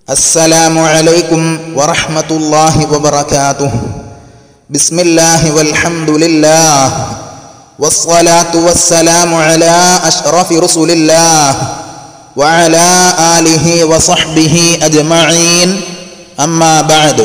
السلام عليكم ورحمة الله وبركاته بسم الله والحمد لله والصلاة والسلام على أشرف رسول الله وعلى آله وصحبه أجمعين أما بعد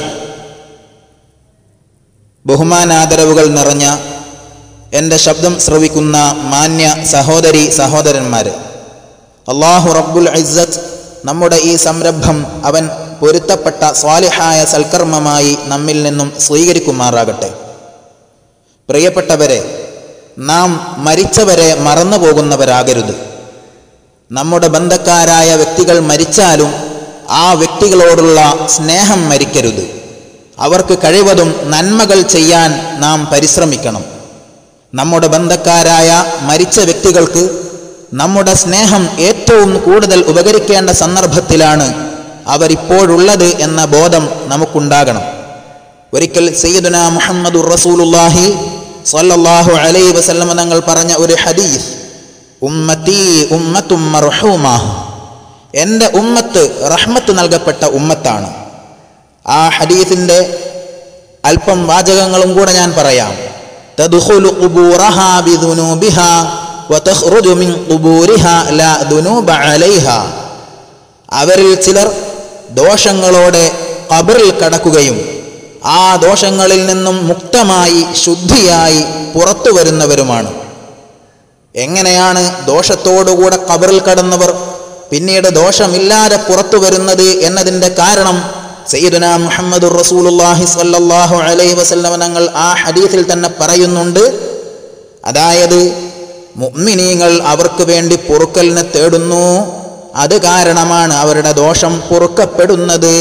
ബഹുമാനാദരവുകൾ നിറഞ്ഞ എൻ്റെ ശബ്ദം ശ്രവിക്കുന്ന മാന്യ സഹോദരി സഹോദരന്മാരെ അള്ളാഹു റബ്ബുൽ ഇസ്സത്ത് നമ്മുടെ ഈ സംരംഭം അവൻ പൊരുത്തപ്പെട്ട സ്വാലിഹായ സൽക്കർമ്മമായി നമ്മിൽ നിന്നും സ്വീകരിക്കുമാറാകട്ടെ പ്രിയപ്പെട്ടവരെ നാം മരിച്ചവരെ മറന്നു പോകുന്നവരാകരുത് നമ്മുടെ ബന്ധക്കാരായ വ്യക്തികൾ മരിച്ചാലും ആ വ്യക്തികളോടുള്ള സ്നേഹം മരിക്കരുത് അവർക്ക് കഴിവതും നന്മകൾ ചെയ്യാൻ നാം പരിശ്രമിക്കണം നമ്മുടെ ബന്ധക്കാരായ മരിച്ച വ്യക്തികൾക്ക് നമ്മുടെ സ്നേഹം ഏറ്റവും കൂടുതൽ ഉപകരിക്കേണ്ട സന്ദർഭത്തിലാണ് അവരിപ്പോഴുള്ളത് എന്ന ബോധം നമുക്കുണ്ടാകണം ഒരിക്കൽ സയ്യിദുന മുഹമ്മദ് റസൂലുല്ലാഹി സ്വല്ലല്ലാഹു അലൈ വസല്ലമ തങ്ങൾ പറഞ്ഞ ഒരു ഹദീസ് ഉമ്മത്തി ഉമ്മത്തും മർഹൂമ എൻ്റെ ഉമ്മത്ത് റഹ്മത്ത് നൽകപ്പെട്ട ഉമ്മത്താണ് ആ ഹദീസിൻ്റെ അല്പം വാചകങ്ങളും കൂടെ ഞാൻ പറയാം തദ്ഖുലു ഖുബൂറഹാ ബിദുനൂബിഹാ വതഖ്റുജു മിൻ ഖുബൂരിഹാ ലാ ദുനൂബ അലൈഹാ അവരിൽ ചിലർ ദോഷങ്ങളോടെ ഖബറിൽ കടക്കുകയും ആ ദോഷങ്ങളിൽ നിന്നും മുക്തമായി ശുദ്ധിയായി പുറത്തു വരുന്നവരുമാണ് എങ്ങനെയാണ് ദോഷത്തോടുകൂടെ ഖബറിൽ കടന്നവർ പിന്നീട് ദോഷമില്ലാതെ പുറത്തു വരുന്നത് എന്നതിൻ്റെ കാരണം സയ്യിദുന മുഹമ്മദ് റസൂലുല്ലാഹി സ്വല്ലല്ലാഹു അലൈഹി വസല്ലമ തങ്ങൾ ആ ഹദീസിൽ തന്നെ പറയുന്നുണ്ട് അതായത് മുഅ്മിനീങ്ങൾ അവർക്ക് വേണ്ടി പൊറുക്കലിനെ തേടുന്നു അത് കാരണമാണ് അവരുടെ ദോഷം പൊറുക്കപ്പെടുന്നത്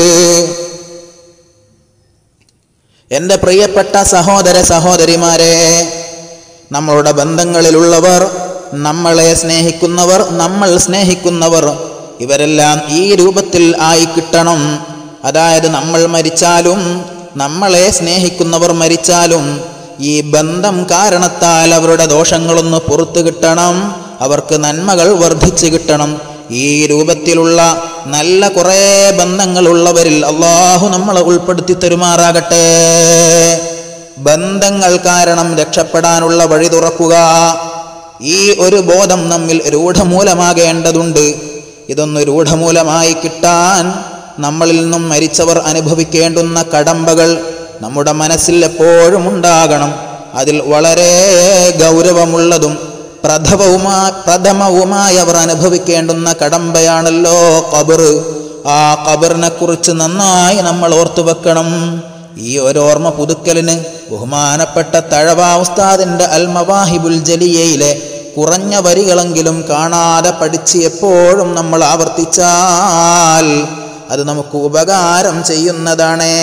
എൻ്റെ പ്രിയപ്പെട്ട സഹോദര സഹോദരിമാരെ നമ്മളുടെ ബന്ധങ്ങളിലുള്ളവർ നമ്മളെ സ്നേഹിക്കുന്നവർ നമ്മൾ സ്നേഹിക്കുന്നവർ ഇവരെല്ലാം ഈ രൂപത്തിൽ ആയി കിട്ടണം അതായത് നമ്മൾ മരിച്ചാലും നമ്മളെ സ്നേഹിക്കുന്നവർ മരിച്ചാലും ഈ ബന്ധം കാരണത്താൽ അവരുടെ ദോഷങ്ങളൊന്ന് പുറത്തു കിട്ടണം അവർക്ക് നന്മകൾ വർദ്ധിച്ചു കിട്ടണം ഈ രൂപത്തിലുള്ള നല്ല കുറേ ബന്ധങ്ങളുള്ളവരിൽ അള്ളാഹു നമ്മളെ ഉൾപ്പെടുത്തി തരുമാറാകട്ടെ ബന്ധങ്ങൾ കാരണം രക്ഷപ്പെടാനുള്ള വഴി തുറക്കുക ഈ ഒരു ബോധം നമ്മിൽ രൂഢമൂലമാകേണ്ടതുണ്ട് ഇതൊന്ന് രൂഢമൂലമായി കിട്ടാൻ നമ്മളിൽ നിന്നും മരിച്ചവർ അനുഭവിക്കേണ്ടുന്ന കടമ്പകൾ നമ്മുടെ മനസ്സിൽ എപ്പോഴും ഉണ്ടാകണം അതിൽ വളരെ ഗൗരവമുള്ളതും പ്രഥമവുമാ പ്രഥമവുമായി അവർ അനുഭവിക്കേണ്ടുന്ന കടമ്പയാണല്ലോ കബർ ആ കബറിനെ കുറിച്ച് നന്നായി നമ്മൾ ഓർത്തു വെക്കണം ഈ ഒരു ഓർമ്മ പുതുക്കലിന് ബഹുമാനപ്പെട്ട തഴവ ഉസ്താദിന്റെ അൽ മവാഹിബുൽ ജലിയയിലെ കുറഞ്ഞ വരികളെങ്കിലും കാണാതെ പഠിച്ച് എപ്പോഴും നമ്മൾ ആവർത്തിച്ചാൽ അത് നമുക്ക് ഉപകാരം ചെയ്യുന്നതാണ്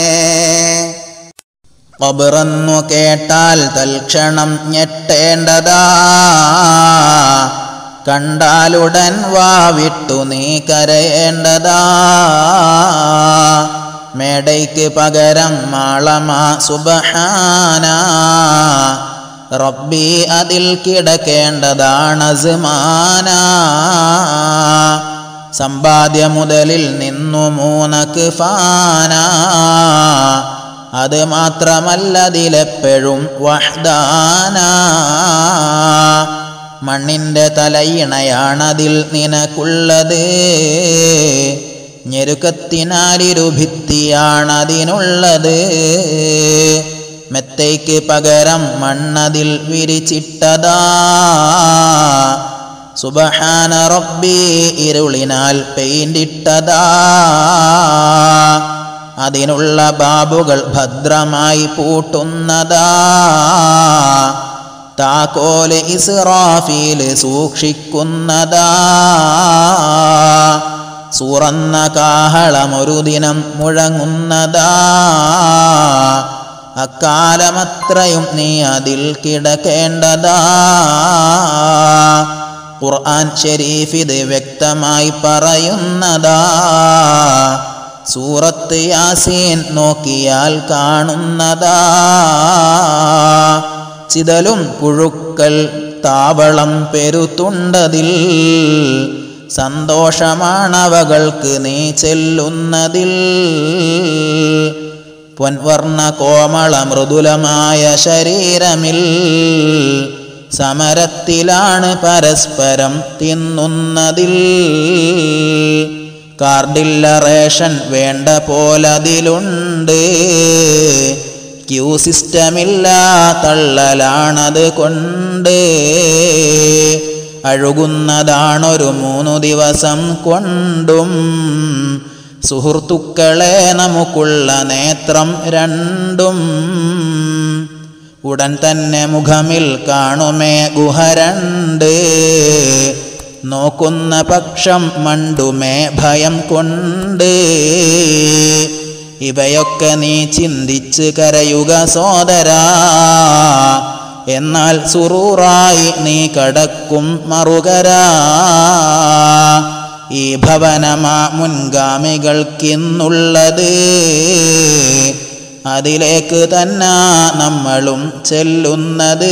കബറന്നു കേട്ടാൽ തൽക്ഷണം ഞെട്ടേണ്ടതാ കണ്ടാലുടൻ വാവിട്ടു നീ കരയേണ്ടതാ മേടയ്ക്ക് പകരം മാളമാ സുബഹാന റബ്ബി അതിൽ കിടക്കേണ്ടതാണ് സിമാന സമ്പാദ്യ മുതലിൽ നിന്നു മൂന്നക്ക് ഫാന അത് മാത്രമല്ലതിലെപ്പോഴും വഹ്ദാന മണ്ണിൻ്റെ തലയിണയാണതിൽ നിനക്കുള്ളത് ഞെരുക്കത്തിനാലിരുഭിത്തിയാണതിനുള്ളത് മെത്തയ്ക്ക് പകരം മണ്ണതിൽ വിരിച്ചിട്ടതാ സുബഹാന റബ്ബി ഇരുളിനാൽ പെയിന്റിട്ടതാ അതിനുള്ള ബാബുകൾ ഭദ്രമായി പൂട്ടുന്നതാ താക്കോല് ഇസ്രാഫീല് സൂക്ഷിക്കുന്നതാ സൂറന്ന കാഹളമൊരു ദിനം മുഴങ്ങുന്നതാ അക്കാലമത്രയും നീ അതിൽ കിടക്കേണ്ടതാ ഖുർആൻ ഷരീഫ് ഇത് വ്യക്തമായി പറയുന്നതാ സൂറത്ത് യാസീൻ നോക്കിയാൽ കാണുന്നതാ ചിതലും പുഴുക്കൽ താവളം പെരുത്തുണ്ടതിൽ സന്തോഷമാണവകൾക്ക് നീ ചെല്ലുന്നതിൽ പൊൻവർണ്ണ കോമള മൃദുലമായ ശരീരമിൽ സമരത്തിലാണ് പരസ്പരം തിന്നുന്നതിൽ കാർഡില്ല റേഷൻ വേണ്ട പോലതിലുണ്ട് ക്യൂ സിസ്റ്റമില്ല തള്ളലാണത് കൊണ്ട് അഴുകുന്നതാണൊരു മൂന്നു ദിവസം കൊണ്ടും സുഹൃത്തുക്കളെ നമുക്കുള്ള നേത്രം രണ്ടും ഉടൻ തന്നെ മുഖമിൽ കാണുമേ ഗുഹരണ്ട് നോക്കുന്ന പക്ഷം മണ്ടുമേ ഭയം കൊണ്ട് ഇവയൊക്കെ നീ ചിന്തിച്ച് കരയുക സോദരാ എന്നാൽ സുറൂറായി നീ കടക്കും മറുകരാ ഈ ഭവനമാ മുൻഗാമികൾക്കിന്നുള്ളത് അതിലേക്ക് തന്നെ നമ്മളും ചെല്ലുന്നത്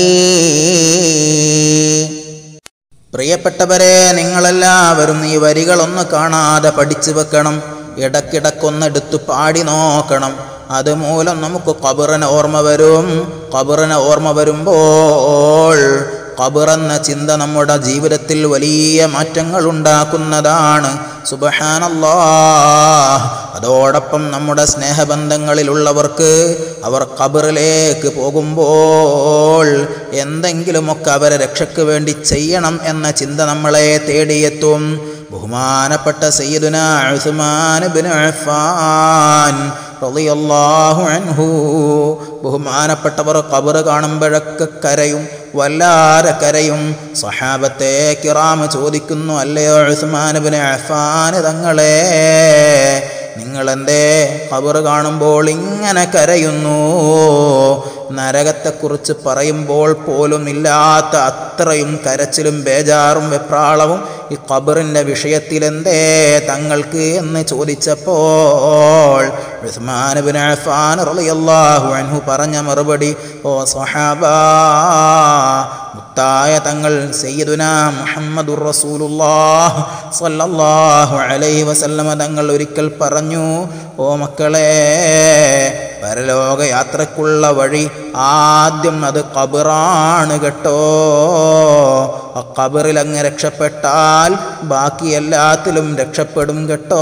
പ്രിയപ്പെട്ടവരെ നിങ്ങളെല്ലാവരും ഈ വരികളൊന്ന് കാണാതെ പഠിച്ചു വെക്കണം ഇടക്കിടക്കൊന്നെടുത്ത് പാടി നോക്കണം അതുമൂലം നമുക്ക് കബറിന് ഓർമ്മ വരും കബറിന് ഓർമ്മ വരുമ്പോൾ കബറെന്ന ചിന്ത നമ്മുടെ ജീവിതത്തിൽ വലിയ മാറ്റങ്ങൾ ഉണ്ടാക്കുന്നതാണ് സുബഹാനല്ലാ അതോടൊപ്പം നമ്മുടെ സ്നേഹബന്ധങ്ങളിലുള്ളവർക്ക് അവർ കബറിലേക്ക് പോകുമ്പോൾ എന്തെങ്കിലുമൊക്കെ അവരെ രക്ഷയ്ക്ക് വേണ്ടി ചെയ്യണം എന്ന ചിന്ത നമ്മളെ തേടിയെത്തും ബഹുമാനപ്പെട്ട സയ്യിദുന ഉസ്മാൻ ബിൻ അഫ്ഫാൻ റളിയല്ലാഹു അൻഹു ബഹുമാനപ്പെട്ടവർ കബറ് കാണുമ്പോഴൊക്കെ കരയും വല്ലാതെ കരയും സഹാബത്തെ കിറാമ് ചോദിക്കുന്നു അല്ലയോ ഉസ്മാൻ ബിൻ അഫ്ഫാൻ തങ്ങളെ നിങ്ങളെന്തേ കബറ് കാണുമ്പോൾ ഇങ്ങനെ കരയുന്നു നരകത്തെക്കുറിച്ച് പറയുമ്പോൾ പോലും ഇല്ലാത്ത അത്രയും കരച്ചിലും ബേജാറും വെപ്രാളവും ഈ ഖബറിൻ്റെ വിഷയത്തിൽ എന്തേ തങ്ങൾക്ക് എന്ന് ചോദിച്ചപ്പോൾ ഉസ്മാൻ ബിൻ അഫ്ഫാൻ റളിയല്ലാഹു അൻഹു പറഞ്ഞ മറുപടി ഓ സ്വഹാബാ മുത്തായ തങ്ങൾ സയ്യിദുന മുഹമ്മദുർ റസൂലുള്ളാഹ് സ്വല്ലല്ലാഹു അലൈഹി വസല്ലമ തങ്ങൾ ഒരിക്കൽ പറഞ്ഞു ഓ മക്കളെ പരലോക യാത്രക്കുള്ള വഴി ആദ്യം അത് കബറാണ് കേട്ടോ ആ കബറിൽ അങ്ങ് രക്ഷപ്പെട്ടാൽ ബാക്കി എല്ലാത്തിലും രക്ഷപ്പെടും കേട്ടോ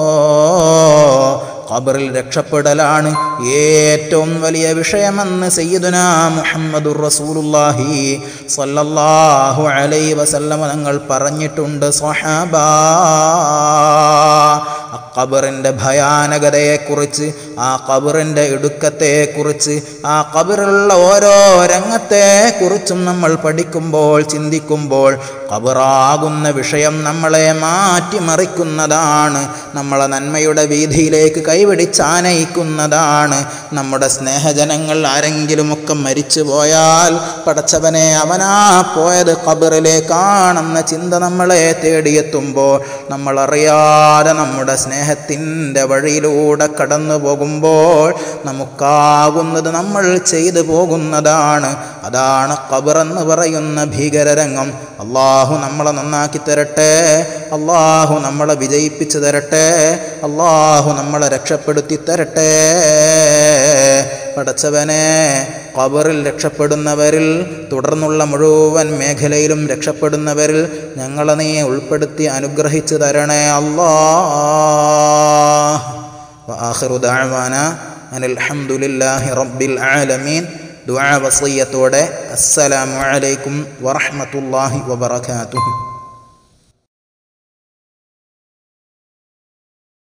ഖബറിൽ രക്ഷപ്പെടലാണ് ഏറ്റവും വലിയ വിഷയമെന്ന് സയ്യിദുന മുഹമ്മദുർ റസൂലുള്ളാഹി സ്വല്ലല്ലാഹു അലൈഹി വസല്ലമ തങ്ങൾ പറഞ്ഞിട്ടുണ്ട് സ്വഹാബാ ആ ഖബറിൻ്റെ ഭയാനകതയെക്കുറിച്ച് ആ ഖബറിൻ്റെ ഇടുക്കത്തെക്കുറിച്ച് ആ ഖബറിലുള്ള ഓരോ രംഗത്തെക്കുറിച്ചും നമ്മൾ പഠിക്കുമ്പോൾ ചിന്തിക്കുമ്പോൾ ഖബറാകുന്ന വിഷയം നമ്മളെ മാറ്റിമറിക്കുന്നതാണ് നമ്മളെ നന്മയുടെ വീതിയിലേക്ക് കൈപിടിച്ചാനയിക്കുന്നതാണ് നമ്മുടെ സ്നേഹജനങ്ങൾ ആരെങ്കിലുമൊക്കെ മരിച്ചു പോയാൽ പടച്ചവനെ അവനാ പോയത് ഖബറിലേക്കാണെന്ന ചിന്ത നമ്മളെ തേടിയെത്തുമ്പോൾ നമ്മളറിയാതെ നമ്മുടെ സ്നേഹത്തിൻ്റെ വഴിയിലൂടെ കടന്നു പോകുമ്പോൾ നമുക്കാകുന്നത് നമ്മൾ ചെയ്തു പോകുന്നതാണ് അതാണ് ഖബറെന്ന് പറയുന്ന ഭീകരരംഗം അള്ളാഹു നമ്മളെ നന്നാക്കി തരട്ടെ അള്ളാഹു നമ്മളെ വിജയിപ്പിച്ചു തരട്ടെ അള്ളാഹു നമ്മളെ രക്ഷപ്പെടുത്തി തരട്ടെ പടച്ചവനെ ഖബറിൽ രക്ഷപ്പെടുന്നവരിൽ തുടർന്നുള്ള മുഴുവൻ മേഖലയിലും രക്ഷപ്പെടുന്നവരിൽ ഞങ്ങളെ നീ ഉൾപ്പെടുത്തി അനുഗ്രഹിച്ചു തരണേ അല്ലാ വആഖിറു ദഅവാന അനിൽ ഹംദുലില്ലാഹി റബ്ബിൽ ആലമീൻ ദുആ വസിയ്യത്തോടെ അസ്സലാമു അലൈക്കും വറഹ്മത്തുള്ളാഹി വബറകാതുഹു